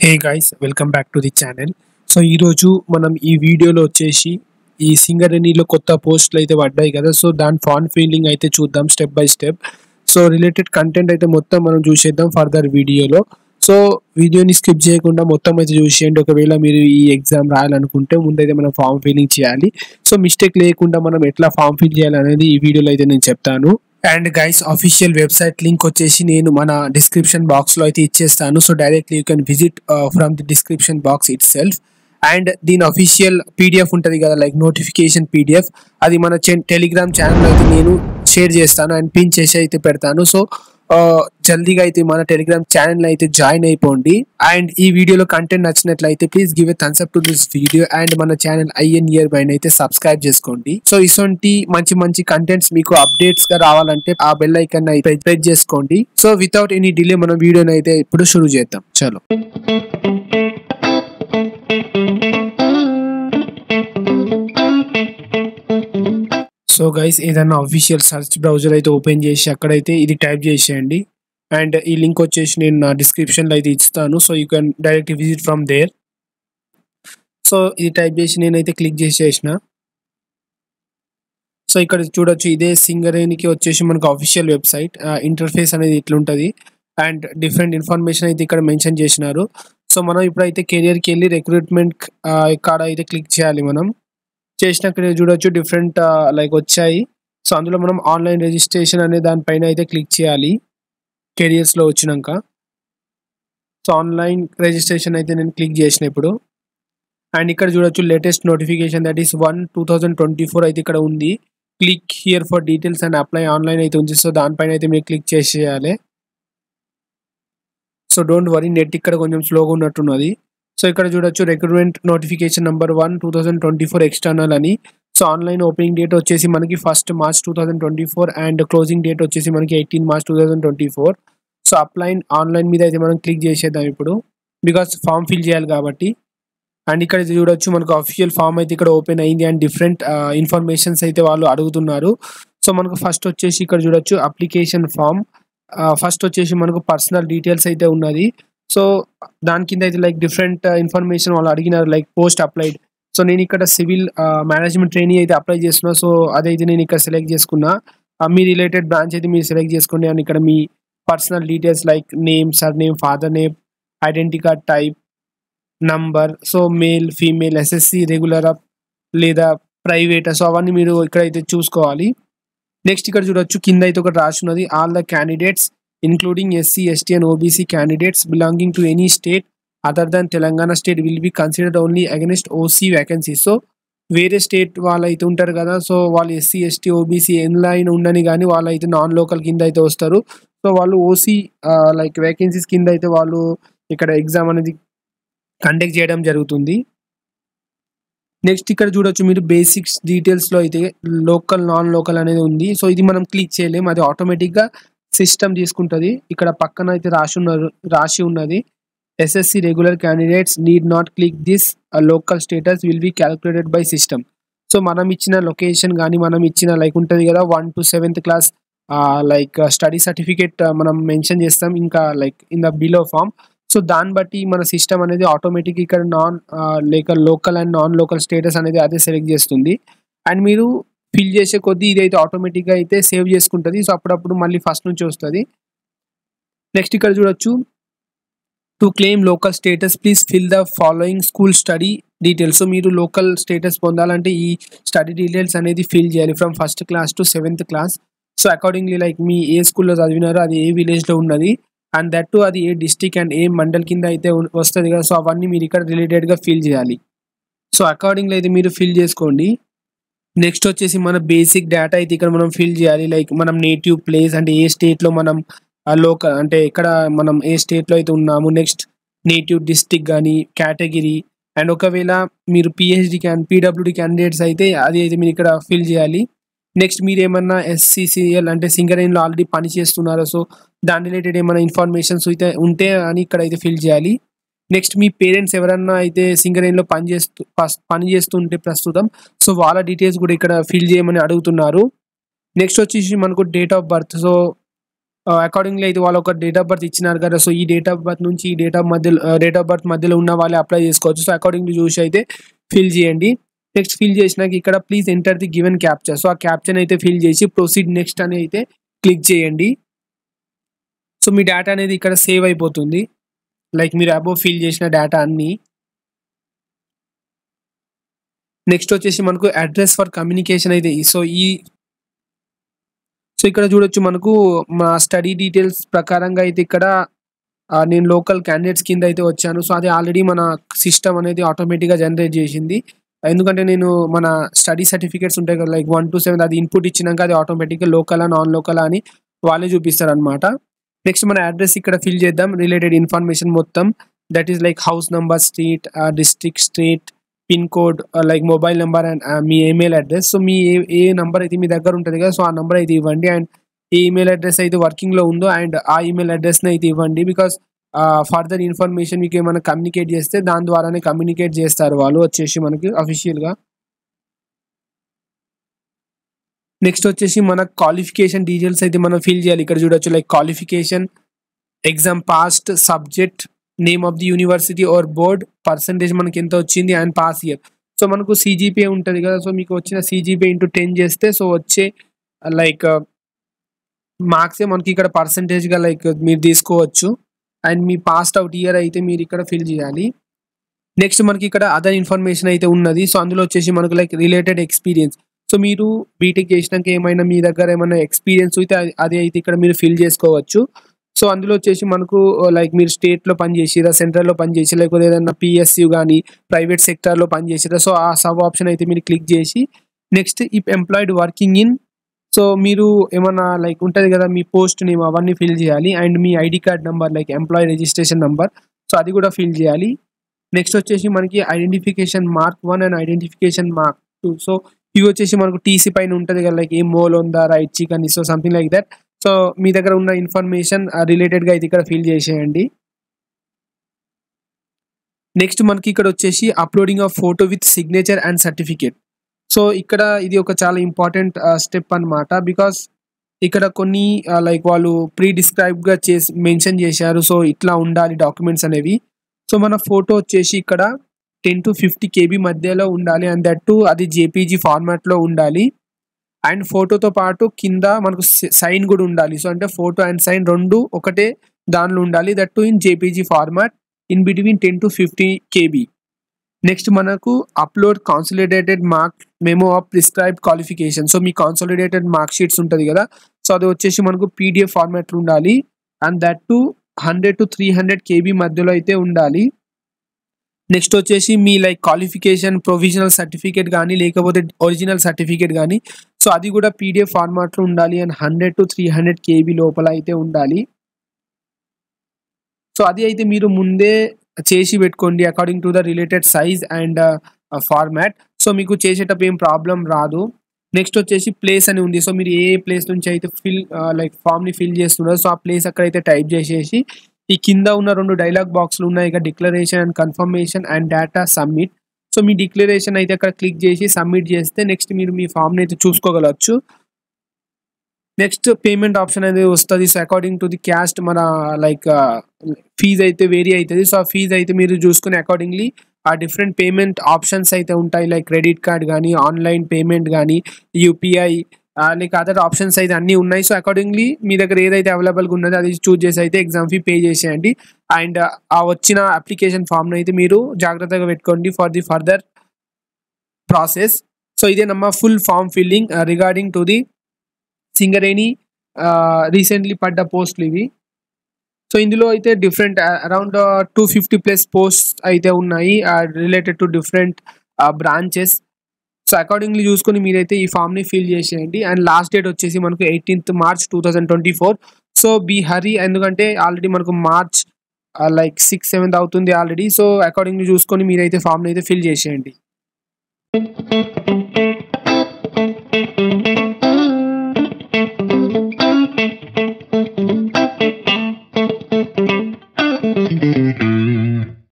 hey guys welcome back to the channel so ఈరోజు మనం ఈ వీడియోలో వచ్చేసి ఈ సింగరేణిలో కొత్త పోస్టులు అయితే పడ్డాయి కదా సో దాని ఫాన్ ఫీలింగ్ అయితే చూద్దాం step by step so related content అయితే మొత్తం మనం చూసేద్దాం ఫర్దర్ వీడియోలో సో వీడియోని స్కిప్ చేయకుండా మొత్తం అయితే చూసేయండి ఒకవేళ మీరు ఈ ఎగ్జామ్ రాయాలనుకుంటే ముందైతే మనం ఫామ్ ఫిల్లింగ్ చేయాలి సో మిస్టేక్ లేకుండా మనం ఎట్లా ఫామ్ ఫిల్ చేయాలనేది ఈ వీడియోలో అయితే నేను చెప్తాను and guys official website link వచ్చేసి నేను మన డిస్క్రిప్షన్ బాక్స్ లో అయితే ఇచ్చేస్తాను so directly you can visit from the description box itself and దీని అఫీషియల్ పీడిఎఫ్ ఉంటుంది కదా లైక్ నోటిఫికేషన్ పీడిఎఫ్ అది మన టెలిగ్రామ్ ఛానల్ అయితే నేను షేర్ చేస్తాను అండ్ పిన్ చేసి అయితే పెడతాను సో జల్దీగా అయితే మన టెలిగ్రామ్ ఛానల్ అయితే జాయిన్ అయిపోండి అండ్ ఈ వీడియోలో కంటెంట్ నచ్చినట్లయితే please give a thumbs up to this video and మన ఛానల్ ఐఎన్ ఇయర్ బైన్ అయితే సబ్స్క్రైబ్ చేసుకోండి సో ఇటువంటి మంచి మంచి కంటెంట్స్ మీకు అప్డేట్స్ గా రావాలంటే ఆ బెల్ ఐకన్ అయితే ప్రెస్ చేసుకోండి సో వితౌట్ ఎనీ డిలే మనం వీడియోని అయితే ఇప్పుడు షురూ చేద్దాం చలో సో గైస్ ఏదైనా అఫీషియల్ సర్చ్ బ్రౌజర్ అయితే ఓపెన్ చేసి అక్కడైతే ఇది టైప్ చేసేయండి అండ్ ఈ లింక్ వచ్చేసి నేను నా డిస్క్రిప్షన్లో అయితే ఇస్తాను so you can direct visit from there so ఇది టైప్ చేసి నేనైతే క్లిక్ చేసేసిన సో ఇక్కడ చూడొచ్చు ఇదే సింగరేణికి వచ్చేసి మనకు అఫీషియల్ వెబ్సైట్ ఇంటర్ఫేస్ అనేది ఇట్లుంటుంది అండ్ డిఫరెంట్ ఇన్ఫర్మేషన్ అయితే ఇక్కడ మెన్షన్ చేసినారు సో మనం ఇప్పుడైతే కెరియర్కి వెళ్ళి రిక్రూట్మెంట్ కాడ అయితే క్లిక్ చేయాలి మనం చేసినాక చూడొచ్చు డిఫరెంట్ లైక్ వచ్చాయి సో అందులో మనం ఆన్లైన్ రిజిస్ట్రేషన్ అనే దానిపైన అయితే క్లిక్ చేయాలి కెరియర్స్లో వచ్చినాక సో ఆన్లైన్ రిజిస్ట్రేషన్ అయితే నేను క్లిక్ చేసిన ఇప్పుడు అండ్ ఇక్కడ చూడొచ్చు latest notification that is one two thousand twenty four అయితే ఇక్కడ ఉంది click here for details and apply online అయితే ఉంది సో దానిపైన అయితే మీరు క్లిక్ చేసేయాలి సో డోంట్ వరీ నెట్ ఇక్కడ కొంచెం స్లోగా ఉన్నట్టున్నది సో ఇక్కడ చూడొచ్చు recruitment notification number one two thousand twenty four external అని సో ఆన్లైన్ ఓపెనింగ్ డేట్ వచ్చేసి మనకి first March two thousand twenty four and closing date వచ్చేసి మనకి eighteen March two thousand twenty four so అప్లైన్ ఆన్లైన్ మీద అయితే మనం క్లిక్ చేసేద్దాం ఇప్పుడు బికాస్ ఫామ్ ఫిల్ చేయాలి కాబట్టి అండ్ ఇక్కడ చూడొచ్చు మనకు అఫీషియల్ ఫామ్ అయితే ఇక్కడ ఓపెన్ అయింది అండ్ డిఫరెంట్ ఇన్ఫర్మేషన్స్ అయితే వాళ్ళు అడుగుతున్నారు సో మనకు ఫస్ట్ వచ్చేసి ఇక్కడ చూడొచ్చు అప్లికేషన్ ఫామ్ ఫస్ట్ వచ్చేసి మనకు పర్సనల్ డీటెయిల్స్ అయితే ఉన్నది సో దాని కింద అయితే లైక్ డిఫరెంట్ ఇన్ఫర్మేషన్ వాళ్ళు అడిగినారు లైక్ పోస్ట్ అప్లైడ్ సో నేను ఇక్కడ సివిల్ మేనేజ్మెంట్ ట్రైనింగ్ అయితే అప్లై చేస్తున్నా సో అదైతే నేను ఇక్కడ సెలెక్ట్ చేసుకున్నా మీ రిలేటెడ్ బ్రాంచ్ అయితే మీరు సెలెక్ట్ చేసుకోండి అండ్ ఇక్కడ మీ personal details like name surname father name identity card type number so male female SSC regular లేదా ప్రైవేట్ సో అవన్నీ మీరు ఇక్కడైతే చూసుకోవాలి నెక్స్ట్ ఇక్కడ చూడొచ్చు కింద అయితే ఒకటి రాసి ఉన్నది all the candidates including SC ST and OBC candidates belonging to any state other than Telangana state will be considered only against OC vacancy so వేరే స్టేట్ వాళ్ళు అయితే ఉంటారు కదా సో వాళ్ళు ఎస్సీ ఎస్టీ ఓబీసీ ఎలా అయినా ఉండని కానీ వాళ్ళు అయితే నాన్ లోకల్ కింద అయితే వస్తారు సో వాళ్ళు ఓసీ లైక్ వేకెన్సీస్ కింద అయితే వాళ్ళు ఇక్కడ ఎగ్జామ్ అనేది కండక్ట్ చేయడం జరుగుతుంది నెక్స్ట్ ఇక్కడ చూడొచ్చు మీరు బేసిక్స్ డీటెయిల్స్లో అయితే లోకల్ నాన్ లోకల్ అనేది ఉంది సో ఇది మనం క్లిక్ చేయలేము అది ఆటోమేటిక్గా సిస్టమ్ తీసుకుంటుంది ఇక్కడ పక్కన అయితే రాసి ఉన్నారు రాసి ఉన్నది SSC regular candidates need not click this local status will be calculated by system so మనం ఇచ్చిన లొకేషన్ కానీ మనం ఇచ్చిన లైక్ ఉంటుంది కదా one to seventh class like study certificate మనం మెన్షన్ చేస్తాం ఇంకా like in the below form so దాన్ని బట్టి మన సిస్టమ్ అనేది ఆటోమేటిక్ ఇక్కడ నాన్ లేక local and non local status అనేది అదే సెలెక్ట్ చేస్తుంది అండ్ మీరు ఫిల్ చేసే కొద్దీ ఇదైతే ఆటోమేటిక్గా అయితే సేవ్ చేసుకుంటుంది సో అప్పుడప్పుడు మళ్ళీ ఫస్ట్ నుంచి వస్తుంది నెక్స్ట్ ఇక్కడ చూడొచ్చు to claim local status please fill the following school study details so మీరు లోకల్ స్టేటస్ పొందాలంటే ఈ స్టడీ డీటెయిల్స్ అనేది ఫిల్ చేయాలి from first class to seventh class so accordingly like మీ ఏ స్కూల్లో చదివినారో అది ఏ విలేజ్లో ఉన్నది అండ్ దట్ టు అది ఏ డిస్టిక్ అండ్ ఏ మండల్ కింద అయితే వస్తుంది కదా సో అవన్నీ మీరు ఇక్కడ రిలేటెడ్గా ఫిల్ చేయాలి సో అకార్డింగ్లీ అయితే మీరు ఫిల్ చేసుకోండి నెక్స్ట్ వచ్చేసి మన బేసిక్ డేటా అయితే ఇక్కడ మనం ఫిల్ చేయాలి లైక్ మనం నేటివ్ ప్లేస్ అంటే ఏ స్టేట్లో మనం లోకల్ అంటే ఎక్కడ మనం ఏ స్టేట్లో అయితే ఉన్నాము నెక్స్ట్ నేటివ్ డిస్టిక్ కానీ కేటగిరీ అండ్ ఒకవేళ మీరు పిహెచ్డి క్యాన్ పీడబ్ల్యూడి క్యాండిడేట్స్ అయితే అది అయితే మీరు ఇక్కడ ఫిల్ చేయాలి నెక్స్ట్ మీరు ఏమన్నా ఎస్సీసీఎల్ అంటే సింగరేణిలో ఆల్రెడీ పని చేస్తున్నారో సో దాని రిలేటెడ్ ఏమైనా ఇన్ఫర్మేషన్స్ అయితే ఉంటే అని ఇక్కడ అయితే ఫిల్ చేయాలి నెక్స్ట్ మీ పేరెంట్స్ ఎవరన్నా అయితే సింగరేణిలో పని చేస్తూ పని చేస్తుంటే ప్రస్తుతం సో వాళ్ళ డీటెయిల్స్ కూడా ఇక్కడ ఫిల్ చేయమని అడుగుతున్నారు నెక్స్ట్ వచ్చేసి మనకు date of birth so accordingly అయితే వాళ్ళు ఒక డేట్ ఆఫ్ బర్త్ ఇచ్చినారు కదా సో ఈ డేట్ ఆఫ్ బర్త్ నుంచి ఈ డేట్ ఆఫ్ మధ్యలో డేట్ ఆఫ్ బర్త్ మధ్యలో ఉన్న వాళ్ళే అప్లై చేసుకోవచ్చు సో అకార్డింగ్లీ చూసి అయితే ఫిల్ చేయండి నెక్స్ట్ ఫిల్ చేసినాక ఇక్కడ please enter the given captcha so ఆ క్యాప్చర్ అయితే ఫిల్ చేసి ప్రొసీడ్ నెక్స్ట్ అని అయితే క్లిక్ చేయండి సో మీ డేటా అనేది ఇక్కడ సేవ్ అయిపోతుంది లైక్ మీరు అబోవ్ ఫిల్ చేసిన డేటా అన్ని నెక్స్ట్ వచ్చేసి మనకు అడ్రస్ ఫర్ కమ్యూనికేషన్ అయితే సో ఈ సో ఇక్కడ చూడొచ్చు మనకు మా స్టడీ డీటెయిల్స్ ప్రకారంగా అయితే ఇక్కడ ఆ, నేను లోకల్ క్యాండిడేట్స్ కింద అయితే వచ్చాను సో అది ఆల్రెడీ మన సిస్టమ్ అనేది ఆటోమేటిక్గా జనరేట్ చేసింది ఎందుకంటే నేను మన స్టడీ సర్టిఫికేట్స్ ఉంటాయి కదా లైక్ వన్ టు సెవెన్ అది ఇన్పుట్ ఇచ్చినాక అది ఆటోమేటిక్గా లోకల్ నాన్ లోకల్ అని వాళ్ళే చూపిస్తారు అనమాట నెక్స్ట్ మన అడ్రస్ ఇక్కడ ఫిల్ చేద్దాం రిలేటెడ్ ఇన్ఫర్మేషన్ మొత్తం that is like house number street district street pin code like mobile number and మీ ఈమెయిల్ అడ్రస్ సో మీ ఏ ఏ నంబర్ అయితే మీ దగ్గర ఉంటుంది కదా సో ఆ నంబర్ అయితే ఇవ్వండి అండ్ ఏ ఈమెయిల్ అడ్రస్ అయితే వర్కింగ్లో ఉందో అండ్ ఆ ఈమెయిల్ అడ్రస్ని అయితే ఇవ్వండి బికాస్ ఫర్దర్ ఇన్ఫర్మేషన్ మీకు ఏమైనా కమ్యూనికేట్ చేస్తే దాని ద్వారానే కమ్యూనికేట్ చేస్తారు వాళ్ళు వచ్చేసి మనకి అఫీషియల్గా నెక్స్ట్ వచ్చేసి మన క్వాలిఫికేషన్ డీటెయిల్స్ అయితే మనం ఫిల్ చేయాలి ఇక్కడ చూడొచ్చు like qualification exam passed subject name of the university or board percentage మనకి ఎంత వచ్చింది అండ్ పాస్ ఇయర్ సో మనకు సీజీపీఏ ఉంటుంది కదా సో మీకు వచ్చిన సీజీపీఏ ఇంటూ టెన్ చేస్తే సో వచ్చే లైక్ మార్క్సే మనకి ఇక్కడ పర్సంటేజ్గా లైక్ మీరు తీసుకోవచ్చు అండ్ మీ పాస్ట్ అవుట్ ఇయర్ అయితే మీరు ఇక్కడ ఫిల్ చేయాలి నెక్స్ట్ మనకి ఇక్కడ అదర్ ఇన్ఫర్మేషన్ అయితే ఉన్నది సో అందులో వచ్చేసి మనకు లైక్ రిలేటెడ్ ఎక్స్పీరియన్స్ సో మీరు బీటెక్ చేసినాక ఏమైనా మీ దగ్గర ఏమైనా ఎక్స్పీరియన్స్ అయితే అది- అది అయితే ఇక్కడ మీరు ఫిల్ చేసుకోవచ్చు సో అందులో వచ్చేసి మనకు లైక్ మీరు స్టేట్లో పనిచేసిరా సెంట్రల్లో పనిచేసి లేకపోతే ఏదైనా పిఎస్యు కానీ ప్రైవేట్ సెక్టార్లో పనిచేసిరా సో ఆ సబ్ ఆప్షన్ అయితే మీరు క్లిక్ చేసి next if employed working in so మీరు ఏమన్నా లైక్ ఉంటుంది కదా మీ పోస్ట్ నేమ్ అవన్నీ ఫిల్ చేయాలి అండ్ మీ ID card number like employee registration number so అది కూడా ఫిల్ చేయాలి నెక్స్ట్ వచ్చేసి మనకి identification mark one and identification mark two so ఇవి వచ్చేసి మనకు టీసీ పైన ఉంటుంది కదా లైక్ ఏ మోల్ ఉందా right chicken so something like that so మీ దగ్గర ఉన్న ఇన్ఫర్మేషన్ రిలేటెడ్గా అయితే ఇక్కడ ఫిల్ చేసేయండి నెక్స్ట్ మనకి ఇక్కడ వచ్చేసి uploading of photo with signature and certificate so ఇక్కడ ఇది ఒక చాలా ఇంపార్టెంట్ స్టెప్ అన్నమాట బికాస్ ఇక్కడ కొన్ని లైక్ వాళ్ళు ప్రీ డిస్క్రైబ్గా చేసి మెన్షన్ చేశారు సో ఇట్లా ఉండాలి డాక్యుమెంట్స్ అనేవి సో మన ఫోటో వచ్చేసి ఇక్కడ టెన్ టు ఫిఫ్టీ కేబీ మధ్యలో ఉండాలి అండ్ దట్ టు అది జేపీజీ ఫార్మాట్లో ఉండాలి అండ్ ఫోటోతో పాటు కింద మనకు సైన్ కూడా ఉండాలి సో అంటే ఫోటో అండ్ సైన్ రెండు ఒకటే దానిలో ఉండాలి that to in JPG format in between ten to fifty KB next మనకు upload consolidated mark memo of prescribed qualification so మీ కాన్సలిడేటెడ్ మార్క్ షీట్స్ ఉంటుంది కదా సో అది వచ్చేసి మనకు పీడిఎఫ్ ఫార్మాట్లో ఉండాలి and that to hundred to three hundred KB మధ్యలో అయితే ఉండాలి నెక్స్ట్ వచ్చేసి మీ లైక్ క్వాలిఫికేషన్ ప్రొవిజనల్ సర్టిఫికేట్ కానీ లేకపోతే ఒరిజినల్ సర్టిఫికేట్ కానీ సో అది కూడా పీడిఎఫ్ ఫార్మాట్లో ఉండాలి and hundred to three hundred KB లోపల అయితే ఉండాలి సో అది అయితే మీరు ముందే చేసి పెట్టుకోండి according to the related size and format so మీకు చేసేటప్పుడు ఏం ప్రాబ్లం రాదు నెక్స్ట్ వచ్చేసి ప్లేస్ అని ఉంది సో మీరు ఏ ప్లేస్ నుంచి అయితే ఫిల్ లైక్ ఫామ్ని ఫిల్ చేస్తున్నారో సో ఆ ప్లేస్ అక్కడైతే టైప్ చేసేసి ఈ కింద ఉన్న రెండు డైలాగ్ బాక్స్లు ఉన్నాయి ఇక declaration and confirmation and data submit so మీ డిక్లరేషన్ అయితే అక్కడ క్లిక్ చేసి సబ్మిట్ చేస్తే నెక్స్ట్ మీరు మీ ఫామ్ని అయితే చూసుకోగలచ్చు నెక్స్ట్ పేమెంట్ ఆప్షన్ అనేది వస్తుంది so according to the caste మన లైక్ ఫీజ్ అయితే వేరీ అవుతుంది సో ఆ ఫీజ్ అయితే మీరు చూసుకుని అకార్డింగ్లీ ఆ డిఫరెంట్ పేమెంట్ ఆప్షన్స్ అయితే ఉంటాయి లైక్ క్రెడిట్ కార్డ్ కానీ ఆన్లైన్ పేమెంట్ కానీ యూపీఐ లైక్ అదర్ ఆప్షన్స్ అయితే అన్నీ ఉన్నాయి సో అకార్డింగ్లీ మీ దగ్గర ఏదైతే అవైలబుల్గా ఉన్నదో అది చూస్ చేసి అయితే ఎగ్జామ్ ఫీ పే చేసేయండి అండ్ ఆ వచ్చిన అప్లికేషన్ ఫామ్ను అయితే మీరు జాగ్రత్తగా పెట్టుకోండి for the further process so ఇదే నమ్మ full form filling regarding to the Singareni recently పడ్డ పోస్ట్లు ఇవి సో ఇందులో అయితే different around two fifty plus post అయితే ఉన్నాయి related to different branches so accordingly చూసుకొని మీరైతే ఈ ఫామ్ని ఫిల్ చేసేయండి అండ్ లాస్ట్ డేట్ వచ్చేసి మనకు eighteenth March two thousand twenty four so be hurry ఎందుకంటే ఆల్రెడీ మనకు మార్చ్ లైక్ సిక్స్ సెవెంత్ అవుతుంది ఆల్రెడీ సో అకార్డింగ్లీ చూసుకొని మీరైతే ఫామ్ని అయితే ఫిల్ చేసేయండి